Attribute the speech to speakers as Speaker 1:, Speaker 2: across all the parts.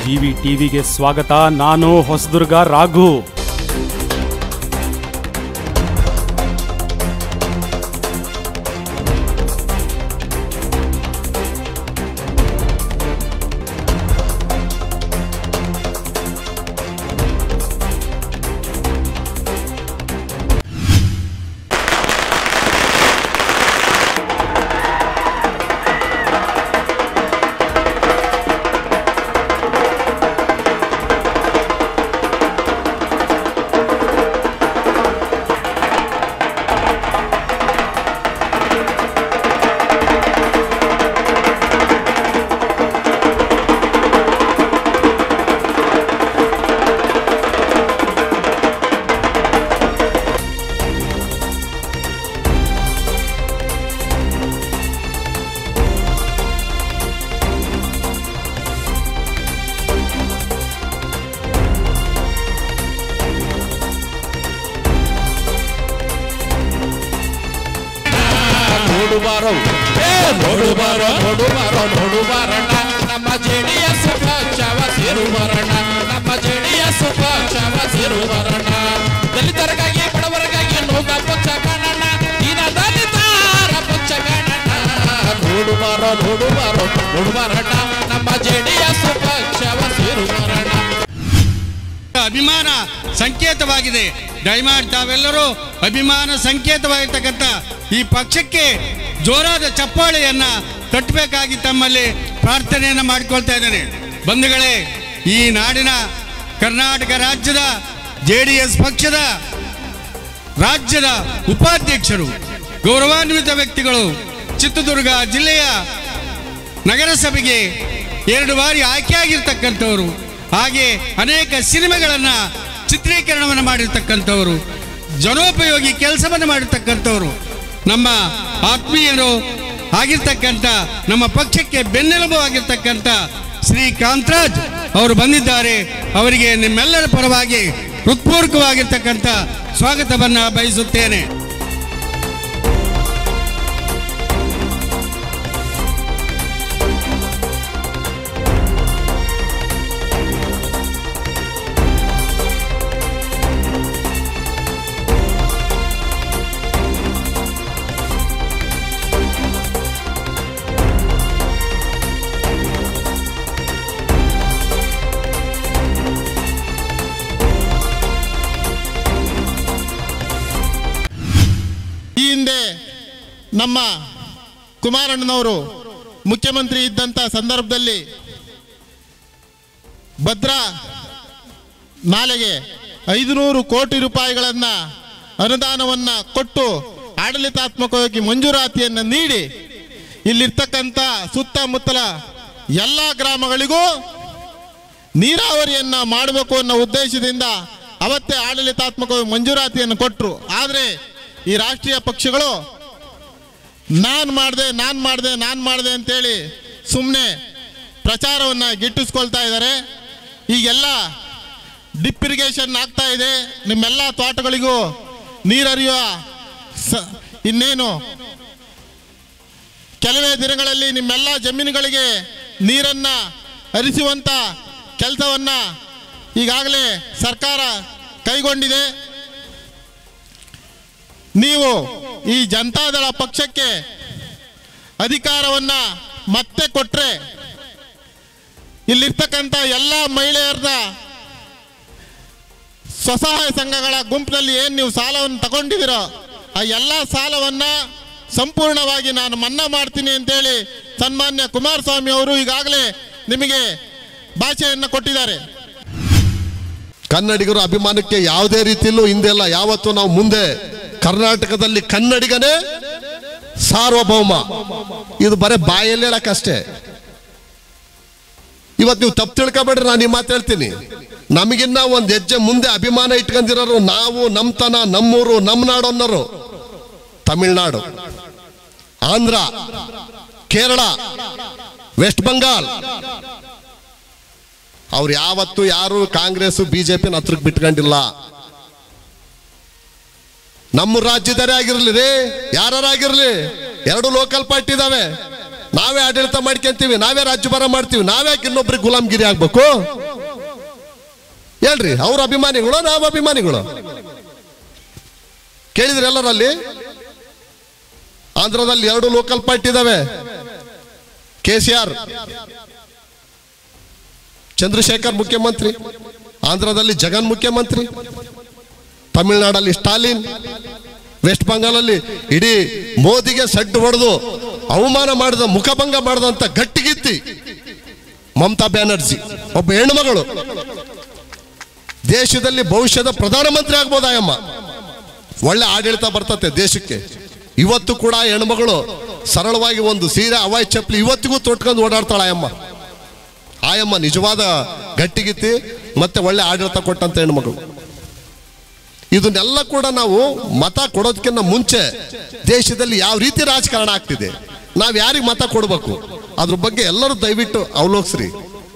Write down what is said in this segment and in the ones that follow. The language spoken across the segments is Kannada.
Speaker 1: ಜಿವಿ ಟಿವಿಗೆ ಸ್ವಾಗತ ನಾನು ಹೊಸದುರ್ಗ ರಾಘು
Speaker 2: ನೋಡು ಬಾರೋ ಏ ನೋಡು ಬಾರೋ ನೋಡು ಬಾರೋ ನೋಡು ಬಾರಣ್ಣ ನಮ್ಮ ಜೆಡಿಎಸ್ ಪಕ್ಷವ ಸೇರು ಬರೋಣ ನಮ್ಮ ಜೆಡಿಎಸ್ ಪಕ್ಷವ ಸೇರು ಬರೋಣ ದಲಿತರಿಗಾಗಿ ಬಡವರಿಗಾಗಿ ನೋಗ ಪಕ್ಷ ಕಾಣಣ್ಣ ದೀನ ದಲಿತರ ಪಕ್ಷ ಕಾಣಣ್ಣ ನೋಡು ಬಾರೋ ನೋಡು ಬಾರೋ ನೋಡು ಬಾರಣ್ಣ ನಮ್ಮ ಜೆಡಿಎಸ್ ಪಕ್ಷವ ಸೇರು ಬರೋಣ
Speaker 3: ಅಭಿಮಾನ ಸಂಕೇತವಾಗಿದೆ ದಯಮಾಡಿ ತಾವೆಲ್ಲರೂ ಅಭಿಮಾನ ಸಂಕೇತವಾಗಿರ್ತಕ್ಕಂಥ ಈ ಪಕ್ಷಕ್ಕೆ ಜೋರಾದ ಚಪ್ಪಾಳೆಯನ್ನ ತಟ್ಟಬೇಕಾಗಿ ತಮ್ಮಲ್ಲಿ ಪ್ರಾರ್ಥನೆಯನ್ನ ಮಾಡಿಕೊಳ್ತಾ ಇದ್ದೇನೆ ಬಂಧುಗಳೇ ಈ ನಾಡಿನ ಕರ್ನಾಟಕ ರಾಜ್ಯದ ಜೆ ಡಿ ಎಸ್ ಪಕ್ಷದ ರಾಜ್ಯದ ಉಪಾಧ್ಯಕ್ಷರು ಗೌರವಾನ್ವಿತ ವ್ಯಕ್ತಿಗಳು ಚಿತ್ರದುರ್ಗ ಜಿಲ್ಲೆಯ ನಗರಸಭೆಗೆ ಎರಡು ಬಾರಿ ಆಯ್ಕೆಯಾಗಿರ್ತಕ್ಕಂಥವರು ಹಾಗೆ ಅನೇಕ ಸಿನಿಮಾಗಳನ್ನು ಚಿತ್ರೀಕರಣವನ್ನು ಮಾಡಿರ್ತಕ್ಕಂಥವರು ಜನೋಪಯೋಗಿ ಕೆಲಸವನ್ನು ಮಾಡಿರ್ತಕ್ಕಂಥವರು ನಮ್ಮ ಆತ್ಮೀಯರು ಆಗಿರ್ತಕ್ಕಂಥ ನಮ್ಮ ಪಕ್ಷಕ್ಕೆ ಬೆನ್ನೆಲುಬು ಆಗಿರ್ತಕ್ಕಂಥ ಶ್ರೀ ಕಾಂತರಾಜ್ ಅವರು ಬಂದಿದ್ದಾರೆ ಅವರಿಗೆ ನಿಮ್ಮೆಲ್ಲರ ಪರವಾಗಿ ಹೃತ್ಪೂರ್ವಕವಾಗಿರ್ತಕ್ಕಂಥ ಸ್ವಾಗತವನ್ನು ಬಯಸುತ್ತೇನೆ
Speaker 4: ಈ ಹಿಂದೆ ನಮ್ಮ ಕುಮಾರಣ್ಣನವರು ಮುಖ್ಯಮಂತ್ರಿ ಇದ್ದಂಥ ಸಂದರ್ಭದಲ್ಲಿ ಭದ್ರಾ ನಾಲೆಗೆ ಐದುನೂರು ಕೋಟಿ ರೂಪಾಯಿಗಳನ್ನು ಅನುದಾನವನ್ನು ಕೊಟ್ಟು ಆಡಳಿತಾತ್ಮಕವಾಗಿ ಮಂಜೂರಾತಿಯನ್ನು ನೀಡಿ ಇಲ್ಲಿರ್ತಕ್ಕಂಥ ಸುತ್ತಮುತ್ತಲ ಎಲ್ಲ ಗ್ರಾಮಗಳಿಗೂ ನೀರಾವರಿಯನ್ನ ಮಾಡಬೇಕು ಅನ್ನೋ ಉದ್ದೇಶದಿಂದ ಅವತ್ತೇ ಆಡಳಿತಾತ್ಮಕ ಮಂಜೂರಾತಿಯನ್ನು ಕೊಟ್ಟರು ಆದರೆ ಈ ರಾಷ್ಟ್ರೀಯ ಪಕ್ಷಗಳು ನಾನು ಮಾಡಿದೆ ನಾನು ಮಾಡಿದೆ ನಾನು ಮಾಡಿದೆ ಅಂತೇಳಿ ಸುಮ್ಮನೆ ಪ್ರಚಾರವನ್ನು ಗಿಟ್ಟಿಸ್ಕೊಳ್ತಾ ಇದ್ದಾರೆ ಈಗೆಲ್ಲ ಡಿಪ್ ಇರಿಗೇಷನ್ ಆಗ್ತಾ ಇದೆ ನಿಮ್ಮೆಲ್ಲ ತೋಟಗಳಿಗೂ ನೀರರಿಯುವ ಸ ಇನ್ನೇನು ಕೆಲವೇ ದಿನಗಳಲ್ಲಿ ನಿಮ್ಮೆಲ್ಲ ಜಮೀನುಗಳಿಗೆ ನೀರನ್ನ ಹರಿಸುವಂತ ಕೆಲಸವನ್ನ ಈಗಾಗಲೇ ಸರ್ಕಾರ ಕೈಗೊಂಡಿದೆ ನೀವು ಈ ಜನತಾದಳ ಪಕ್ಷಕ್ಕೆ ಅಧಿಕಾರವನ್ನ ಮತ್ತೆ ಕೊಟ್ರೆ ಇಲ್ಲಿರ್ತಕ್ಕಂಥ ಎಲ್ಲ ಮಹಿಳೆಯರ ಸ್ವಸಹಾಯ ಸಂಘಗಳ ಗುಂಪಿನಲ್ಲಿ ಏನು ನೀವು ಸಾಲವನ್ನು ತಗೊಂಡಿದ್ದೀರೋ ಆ ಎಲ್ಲ ಸಾಲವನ್ನ ಸಂಪೂರ್ಣವಾಗಿ ನಾನು ಮನ್ನಾ ಮಾಡ್ತೀನಿ ಅಂತೇಳಿ ಸನ್ಮಾನ್ಯ ಕುಮಾರಸ್ವಾಮಿ ಅವರು ಈಗಾಗಲೇ ನಿಮಗೆ ಭಾಷೆಯನ್ನು ಕೊಟ್ಟಿದ್ದಾರೆ
Speaker 5: ಕನ್ನಡಿಗರ ಅಭಿಮಾನಕ್ಕೆ ಯಾವುದೇ ರೀತಿಯಲ್ಲೂ ಹಿಂದೆ ಇಲ್ಲ ಯಾವತ್ತು ನಾವು ಮುಂದೆ ಕರ್ನಾಟಕದಲ್ಲಿ ಕನ್ನಡಿಗನೇ ಸಾರ್ವಭೌಮ ಇದು ಬರೇ ಬಾಯಲ್ಲಿ ಹೇಳಕ್ಕಷ್ಟೇ ಇವತ್ತು ನೀವು ತಪ್ಪು ತಿಳ್ಕೊಬೇಡ್ರಿ ನಾನು ಈ ಮಾತು ಹೇಳ್ತೀನಿ ನಮಗಿನ್ನ ಒಂದು ಹೆಜ್ಜೆ ಮುಂದೆ ಅಭಿಮಾನ ಇಟ್ಕೊಂಡಿರೋರು ನಾವು ನಮ್ತನ ನಮ್ಮೂರು ನಮ್ಮ ನಾಡು ಅನ್ನೋರು ತಮಿಳ್ನಾಡು ಆಂಧ್ರ ಕೇರಳ ವೆಸ್ಟ್ ಬಂಗಾಲ್ ಅವ್ರು ಯಾವತ್ತು ಯಾರು ಕಾಂಗ್ರೆಸ್ ಬಿಜೆಪಿ ಹತ್ರಕ್ಕೆ ಬಿಟ್ಕೊಂಡಿಲ್ಲ ನಮ್ಮ ರಾಜ್ಯದವರೇ ಆಗಿರ್ಲಿ ರೀ ಯಾರಾಗಿರ್ಲಿ ಎರಡು ಲೋಕಲ್ ಪಾರ್ಟಿ ಇದಾವೆ ನಾವೇ ಆಡಳಿತ ಮಾಡ್ಕೊಂತೀವಿ ನಾವೇ ರಾಜ್ಯಭಾರ ಮಾಡ್ತೀವಿ ನಾವ್ಯಾಕೆ ಇನ್ನೊಬ್ರಿಗೆ ಗುಲಾಮ್ಗಿರಿ ಆಗ್ಬೇಕು ಹೇಳ್ರಿ ಅವ್ರ ಅಭಿಮಾನಿಗಳು ನಾವು ಅಭಿಮಾನಿಗಳು ಕೇಳಿದ್ರಿ ಎಲ್ಲರಲ್ಲಿ ಆಂಧ್ರದಲ್ಲಿ ಎರಡು ಲೋಕಲ್ ಪಾರ್ಟಿ ಇದಾವೆ ಕೆ ಸಿ ಆರ್ ಚಂದ್ರಶೇಖರ್ ಮುಖ್ಯಮಂತ್ರಿ ಆಂಧ್ರದಲ್ಲಿ ಜಗನ್ ಮುಖ್ಯಮಂತ್ರಿ ತಮಿಳುನಾಡಲ್ಲಿ ಸ್ಟಾಲಿನ್ ವೆಸ್ಟ್ ಬಂಗಾಲಲ್ಲಿ ಇಡೀ ಮೋದಿಗೆ ಸಡ್ಡು ಹೊಡೆದು ಅವಮಾನ ಮಾಡಿದ ಮುಖಭಂಗ ಮಾಡಿದಂತ ಗಟ್ಟಿಗಿತ್ತಿ ಮಮತಾ ಬ್ಯಾನರ್ಜಿ ಒಬ್ಬ ಹೆಣ್ಮಗಳು ದೇಶದಲ್ಲಿ ಭವಿಷ್ಯದ ಪ್ರಧಾನಮಂತ್ರಿ ಆಗ್ಬೋದು ಆಯಮ್ಮ ಒಳ್ಳೆ ಆಡಳಿತ ಬರ್ತತೆ ದೇಶಕ್ಕೆ ಇವತ್ತು ಕೂಡ ಆ ಹೆಣ್ಮಗಳು ಸರಳವಾಗಿ ಒಂದು ಸೀರೆ ಅವಾಯ್ ಚಪ್ಪಲಿ ಇವತ್ತಿಗೂ ತೊಟ್ಕೊಂಡು ಓಡಾಡ್ತಾಳ ಆಯಮ್ಮ ಆಯಮ್ಮ ನಿಜವಾದ ಗಟ್ಟಿಗಿತ್ತಿ ಮತ್ತೆ ಒಳ್ಳೆ ಆಡಳಿತ ಕೊಟ್ಟಂತ ಹೆಣ್ಮಗಳು ಇದನ್ನೆಲ್ಲ ಕೂಡ ನಾವು ಮತ ಕೊಡೋದಕ್ಕಿಂತ ಮುಂಚೆ ದೇಶದಲ್ಲಿ ಯಾವ ರೀತಿ ರಾಜಕಾರಣ ಆಗ್ತಿದೆ ನಾವು ಯಾರಿಗೆ ಮತ ಕೊಡಬೇಕು ಅದ್ರ ಬಗ್ಗೆ ಎಲ್ಲರೂ ದಯವಿಟ್ಟು ಅವಲೋಕಿಸ್ರಿ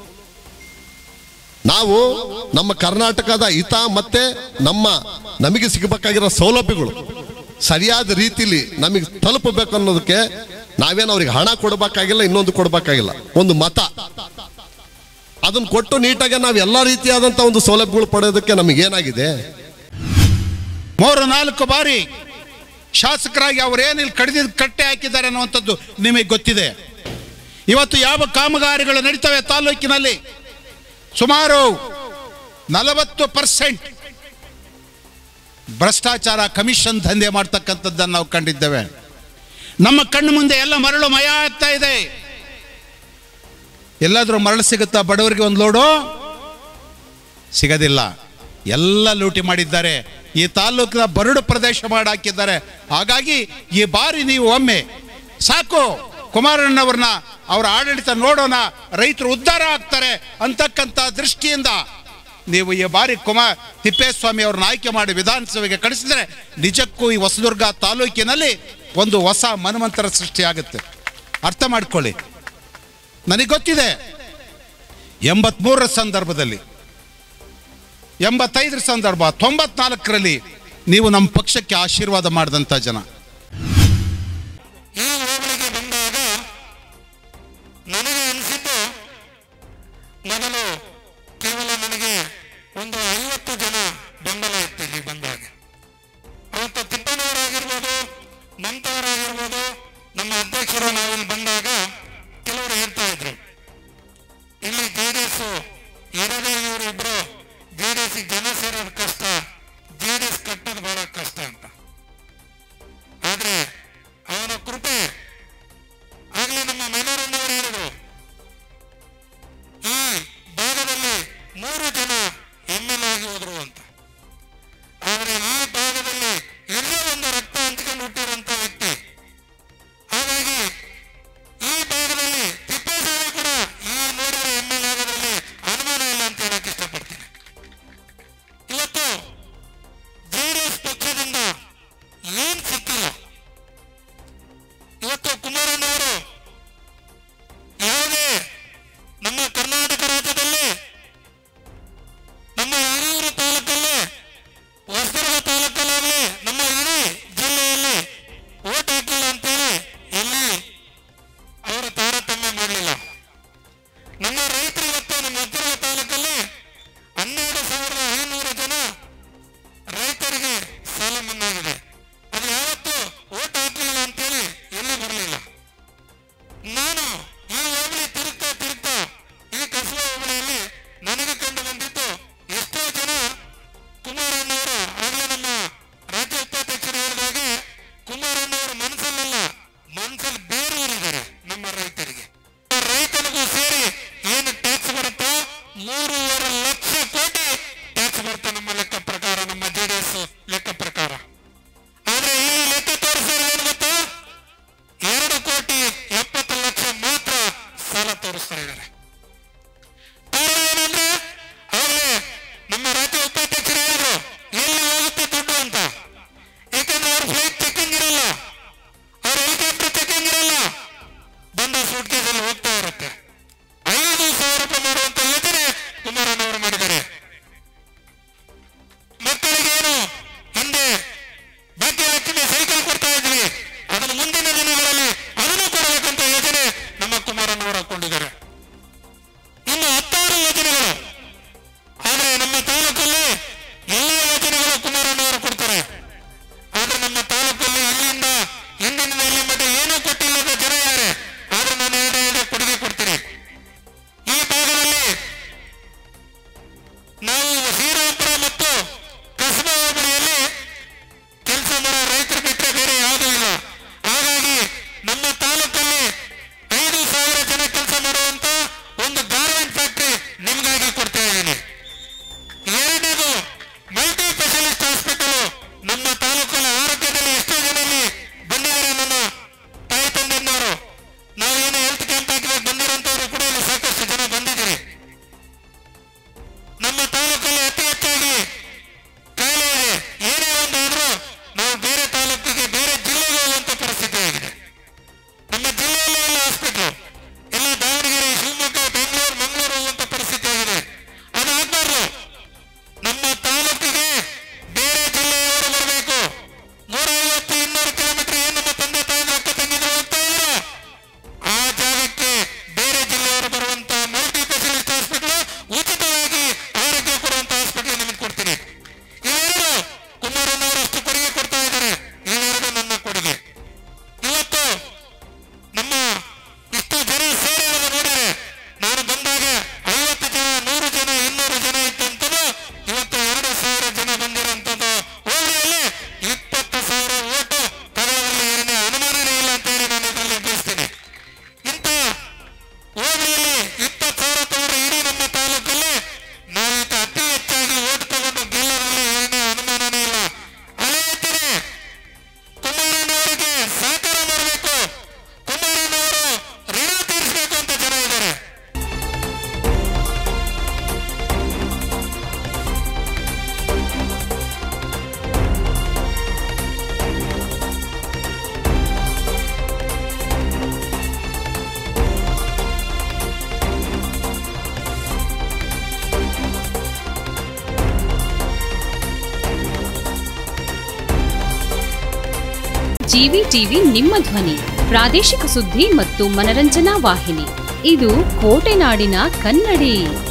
Speaker 5: ನಾವು ನಮ್ಮ ಕರ್ನಾಟಕದ ಹಿತ ಮತ್ತೆ ನಮ್ಮ ನಮಗೆ ಸಿಗಬೇಕಾಗಿರೋ ಸೌಲಭ್ಯಗಳು ಸರಿಯಾದ ರೀತಿಲಿ ನಮಗೆ ತಲುಪಬೇಕು ಅನ್ನೋದಕ್ಕೆ ನಾವೇನು ಅವ್ರಿಗೆ ಹಣ ಕೊಡಬೇಕಾಗಿಲ್ಲ ಇನ್ನೊಂದು ಕೊಡಬೇಕಾಗಿಲ್ಲ ಒಂದು ಮತ ಅದನ್ನ ಕೊಟ್ಟು ನೀಟಾಗಿ ನಾವು ಎಲ್ಲ ರೀತಿಯಾದಂಥ ಒಂದು ಸೌಲಭ್ಯಗಳು ಪಡೆಯೋದಕ್ಕೆ ನಮಗೇನಾಗಿದೆ
Speaker 6: ಮೂರು ನಾಲ್ಕು ಬಾರಿ ಶಾಸಕರಾಗಿ ಅವರೇನು ಇಲ್ಲಿ ಕಡಿದಿದ್ದು ಕಟ್ಟೆ ಹಾಕಿದ್ದಾರೆ ಅನ್ನುವಂಥದ್ದು ನಿಮಗೆ ಗೊತ್ತಿದೆ ಇವತ್ತು ಯಾವ ಕಾಮಗಾರಿಗಳು ನಡೀತವೆ ತಾಲೂಕಿನಲ್ಲಿ ಸುಮಾರು ನಲವತ್ತು ಪರ್ಸೆಂಟ್ ಭ್ರಷ್ಟಾಚಾರ ಕಮಿಷನ್ ದಂಧೆ ಮಾಡ್ತಕ್ಕಂಥದ್ದನ್ನು ನಾವು ಕಂಡಿದ್ದೇವೆ ನಮ್ಮ ಕಣ್ಣು ಮುಂದೆ ಎಲ್ಲ ಮರಳು ಮಯ ಆಗ್ತಾ ಇದೆ ಎಲ್ಲಾದರೂ ಮರಳು ಸಿಗುತ್ತಾ ಬಡವರಿಗೆ ಒಂದು ಲೋಡು ಸಿಗದಿಲ್ಲ ಎಲ್ಲ ಲೂಟಿ ಮಾಡಿದ್ದಾರೆ ಈ ತಾಲೂಕಿನ ಬರಡು ಪ್ರದೇಶ ಮಾಡಿ ಹಾಕಿದ್ದಾರೆ ಹಾಗಾಗಿ ಈ ಬಾರಿ ನೀವು ಒಮ್ಮೆ ಸಾಕು ಕುಮಾರಣ್ಣವ್ರನ್ನ ಅವರ ಆಡಳಿತ ನೋಡೋಣ ರೈತರು ಉದ್ಧಾರ ಆಗ್ತಾರೆ ಅಂತಕ್ಕಂಥ ದೃಷ್ಟಿಯಿಂದ ನೀವು ಈ ಬಾರಿ ಕುಮಾರ್ ತಿಪ್ಪೇಸ್ವಾಮಿ ಅವ್ರನ್ನ ಆಯ್ಕೆ ಮಾಡಿ ವಿಧಾನಸಭೆಗೆ ಕಳಿಸಿದರೆ ನಿಜಕ್ಕೂ ಈ ಹೊಸದುರ್ಗ ತಾಲೂಕಿನಲ್ಲಿ ಒಂದು ಹೊಸ ಮನ್ವಂತರ ಸೃಷ್ಟಿಯಾಗುತ್ತೆ ಅರ್ಥ ಮಾಡ್ಕೊಳ್ಳಿ ನನಗೆ ಗೊತ್ತಿದೆ ಎಂಬತ್ಮೂರರ ಸಂದರ್ಭದಲ್ಲಿ ಎಂಬತ್ತೈದರ ಸಂದರ್ಭ ತೊಂಬತ್ನಾಲ್ಕರಲ್ಲಿ ನೀವು ನಮ್ಮ ಪಕ್ಷಕ್ಕೆ ಆಶೀರ್ವಾದ ಮಾಡಿದಂಥ ಜನ
Speaker 7: ಈ ಹೋಬಳಿಗೆ ಬಂದಾಗ ನನಗೆ ಅನಿಸಿದ್ದು ಮೊದಲು ಕೇವಲ ನನಗೆ ಒಂದು ಐವತ್ತು ಜನ ಬೆಂಬಲ ಇತ್ತು ಇಲ್ಲಿ ಬಂದಾಗ ಅವತ್ತು ತಿಪ್ಪನವರಾಗಿರ್ಬೋದು ಮಮತಾವರಾಗಿರ್ಬೋದು ನಮ್ಮ ಅಧ್ಯಕ್ಷರು ನಾವಿಲ್ಲಿ ಬಂದಾಗ ಕೆಲವರು ಹೇಳ್ತಾ ಇದ್ರು ಇಲ್ಲಿ ಜೆ ಡಿ ಎಸ್ ಇರೋದೇ ಇವರು ಇಬ್ರು ಜೆ ಡಿ ಎಸ್ ಜನ ಸೇರೋದು ಕಷ್ಟ ಜೆ ಡಿ ಎಸ್ ಕಟ್ಟೋದು ಬಹಳ ಕಷ್ಟ ಅಂತ ಆದ್ರೆ ಅವನ ಕೃಪೆ ಆಗ್ಲೇ ನಮ್ಮ ಮನೋರಂಜನವರು ಹೇಳಿದ್ರು ಈ ಭಾಗದಲ್ಲಿ ಮೂರು ಜನ ಎಮ್ ಎಲ್ ಆಗಿ ಹೋದ್ರು ಅಂತ ಆದ್ರೆ ಈ ಭಾಗದಲ್ಲಿ ಎಲ್ಲೋ ಒಂದು ರಕ್ತ ಹಂಚ್ಕೊಂಡು ಹುಟ್ಟಿರುವಂತ ವ್ಯಕ್ತಿ ಹಾಗಾಗಿ ಈ ಭಾಗದಲ್ಲಿ ತಿಪ್ಪೇಸ್ವಾಮಿ ಕೂಡ ಈ ಮೂರರ ಎಮ್ ಎಲ್ ಆಗೋದ್ರಲ್ಲಿ ಅನುಮಾನ ಇಲ್ಲ ಅಂತ ಹೇಳಕ್ ಇಷ್ಟಪಡ್ತೀನಿ ಇವತ್ತು ಜೆಡಿಎಸ್ ಪಕ್ಷದಿಂದ ಏನ್ ಸಿಕ್ಕಿಲ್ಲ ಇವತ್ತು ಕುಮಾರಣ್ಣವರು ಯಾವುದೇ ನಮ್ಮ ಕರ್ನಾಟಕ ರಾಜ್ಯದಲ್ಲಿ ನಮ್ಮ ಹಿರಿಯೂರು ತಾಲೂಕಲ್ಲಿ ಹೊಸದುರ್ಗ ತಾಲೂಕಲ್ಲಿ ನಮ್ಮ ಇಡೀ ಜಿಲ್ಲೆಯಲ್ಲಿ ಓಟ್ ಹಾಕಿಲ್ಲ ಅಂತೇಳಿ ಎಲ್ಲಿ ಅವರ ತಾರತಮ್ಯ ಮಾಡಲಿಲ್ಲ ನಮ್ಮ ರೈತರು ಇವತ್ತು ನಮ್ಮ ಹೊಸದುರ್ಗ ತಾಲೂಕಲ್ಲಿ ಹನ್ನೆರಡು ಸಾವಿರದ ಐನೂರು ಜನ ರೈತರಿಗೆ ಸಾಲ ಮನ್ನಾಗಿದೆ ಅದು ಯಾವತ್ತು ಓಟ್ ಹಾಕಲಿಲ್ಲ ಅಂತೇಳಿ ಎಲ್ಲೂ ಬರಲಿಲ್ಲ ನಾನು ಈ ಹೋಬಳಿ ತಿರುಗ್ತಾ ತಿರುಗ್ತಾ ಈ ಕಸಬಾ ಹೋಬಳಿಯಲ್ಲಿ ನನಗೆ ಕಂಡು ಬಂದಿದ್ದು ಎಷ್ಟೋ ಜನ ಕುಮಾರಣ್ಣವರು ಆಗಲೇ ನಮ್ಮ ರಾಜ್ಯ ಉಪಾಧ್ಯಕ್ಷರು ಹೇಳಿದಾಗೆ ಕುಮಾರಣ್ಣವರ ಮನಸ್ಸಲ್ಲೆಲ್ಲ ಮನಸ್ಸಲ್ಲಿ ಬೇರೂರಿದ್ದಾರೆ ನಮ್ಮ ರೈತರಿಗೆ ರೈತನಿಗೂ ಸೇರಿ ಏನು ಟ್ಯಾಕ್ಸ್ ಬರುತ್ತೋ ನಾವು ಶ್ರೀರಾಮಪುರ ಮತ್ತು ಕಸಬಾ ಹೋಬಳಿಯಲ್ಲಿ ಕೆಲಸ ಮಾಡೋ ರೈತರು ಬಿಟ್ಟರೆ ಬೇರೆ ಯಾವುದೂ ಇಲ್ಲ ಹಾಗಾಗಿ ನಮ್ಮ ತಾಲೂಕಲ್ಲಿ ಐದು ಸಾವಿರ ಜನ ಕೆಲಸ ಮಾಡುವಂತ ಒಂದು ಗಾರ್ಮೆಂಟ್ ಫ್ಯಾಕ್ಟರಿ ನಿಮಗಾಗಿ ಕೊಡ್ತಾ ಇದ್ದೀನಿ ಎರಡನೇದು ಮಲ್ಟಿ ಸ್ಪೆಷಲಿಸ್ಟ್ ಹಾಸ್ಪಿಟಲ್ ನಮ್ಮ ತಾಲೂಕಿನ ಆರೋಗ್ಯದಲ್ಲಿ ಎಷ್ಟೋ ಜನ ಇಲ್ಲಿ ಬಂದಿದ್ದಾರೆ ನನ್ನ ತಾಯಿ ತಂದೆಯವರು ನಾವು ಏನು ಹೆಲ್ತ್ ಕ್ಯಾಂಪ್ ಹಾಕಿದಾಗ ಬಂದಿರೋಂಥವ್ರು ಕೂಡ ಇಲ್ಲಿ ಸಾಕಷ್ಟು ಜನ ಬಂದಿದ್ದೀರಿ ನಮ್ಮ ತಾಲೂಕಲ್ಲಿ ಅತಿ ಹೆಚ್ಚಾಗಿ ಕಾಯಿಲೆ ಇದೆ ಏನೇ ಒಂದಾದ್ರೂ ನಾವು ಬೇರೆ ತಾಲೂಕಿಗೆ ಬೇರೆ ಜಿಲ್ಲೆಗೆ ಹೋಗುವಂತ ಪರಿಸ್ಥಿತಿ ಆಗಿದೆ ನಮ್ಮ ಜಿಲ್ಲೆಯಲ್ಲೇ ಇಲ್ಲ ಹಾಸ್ಪಿಟಲ್ ಎಲ್ಲ ದಾವಣಗೆರೆ ಶಿವಮೊಗ್ಗ ಬೆಂಗಳೂರು ಮಂಗಳೂರು ಹೋಗುವಂತ ಪರಿಸ್ಥಿತಿ ಆಗಿದೆ ಅದಾಗಬಾರ್ದು ನಮ್ಮ ತಾಲೂಕಿಗೆ ಬೇರೆ ಜಿಲ್ಲೆಯವರು ಬರಬೇಕು ನೂರ ಐವತ್ತು ಇನ್ನೂರು ಕಿಲೋಮೀಟರ್ ಏನು ನಮ್ಮ ತಂದೆ ತಾಯಿ ಅಕ್ಕ ತಂಗಿದ್ರು ಹೋಗ್ತಾ ಇದ್ರು ಆ ಜಾಗಕ್ಕೆ ಬೇರೆ ಜಿಲ್ಲೆಯವರು ಬರುವಂತ ಮಲ್ಟಿ ಸ್ಪೆಷಲಿಸ್ಟ್ ಹಾಸ್ಪಿಟಲ್ ಉಚಿತವಾಗಿ ಆರೋಗ್ಯ ಕೊಡುವಂತ ಹಾಸ್ಪಿಟಲ್ ನಿಮಗೆ ಕೊಡ್ತೀನಿ ಇವೆರಡು ಕುಮಾರಣ್ಣವರು ಅಷ್ಟು ಕೊಡುಗೆ ಕೊಡ್ತಾ ಇದ್ದಾರೆ ಇವೆರಡು ನನ್ನ ಕೊಡುಗೆ ಇವತ್ತು ನಮ್ಮ ಇಷ್ಟು ಜನ ಸೇರಿರೋದು ನೋಡಿದ್ರೆ ನಾನು ಬಂದಾಗ ಐವತ್ತು ಜನ ನೂರು ಜನ ಇನ್ನೂರು ಜನ ಇದ್ದಂಥದ್ದು ಇವತ್ತು ಎರಡು ಸಾವಿರ ಜನ ಬಂದಿರುವಂಥದ್ದು ಹೋಬಳಿಯಲ್ಲಿ ಇಪ್ಪತ್ತು ಸಾವಿರ ಓಟು ತಗೊಳ್ಳೋದ್ರಲ್ಲಿ ಏನೇ ಅನುಮಾನನೇ ಇಲ್ಲ ಅಂತ ಹೇಳಿ ನಾನು ಇದರಲ್ಲಿ ತಿಳಿಸ್ತೀನಿ ಇಂಥ ಹೋಬಳಿಯಲ್ಲಿ ಇಪ್ಪತ್ತು ಸಾವಿರ ತಗೊಂಡ್ರೆ ಇಡೀ ನಮ್ಮ ತಾಲೂಕಲ್ಲಿ ನಾವೀಗ ಅತಿ ಹೆಚ್ಚಾಗಿ ಓಟ್ ತಗೊಂಡು ಗೆಲ್ಲೋದ್ರಲ್ಲಿ ಏನೇ ಅನುಮಾನನೇ ಇಲ್ಲ ಅಲೆ ಎತ್ತಿದೆ ಕುಮಾರಣ್ಣವರಿಗೆ ಸಹಕಾರ ಮಾಡಬೇಕು ಕುಮಾರಣ್ಣವರು ಋಣ ತೀರಿಸಬೇಕು ಅಂತ ಜನ ಇದ್ದಾರೆ
Speaker 8: ಜಿವಿ ಟಿವಿ ನಿಮ್ಮ ಧ್ವನಿ ಪ್ರಾದೇಶಿಕ ಸುದ್ದಿ ಮತ್ತು ಮನರಂಜನಾ ವಾಹಿನಿ ಇದು ಕೋಟೆನಾಡಿನ ಕನ್ನಡಿ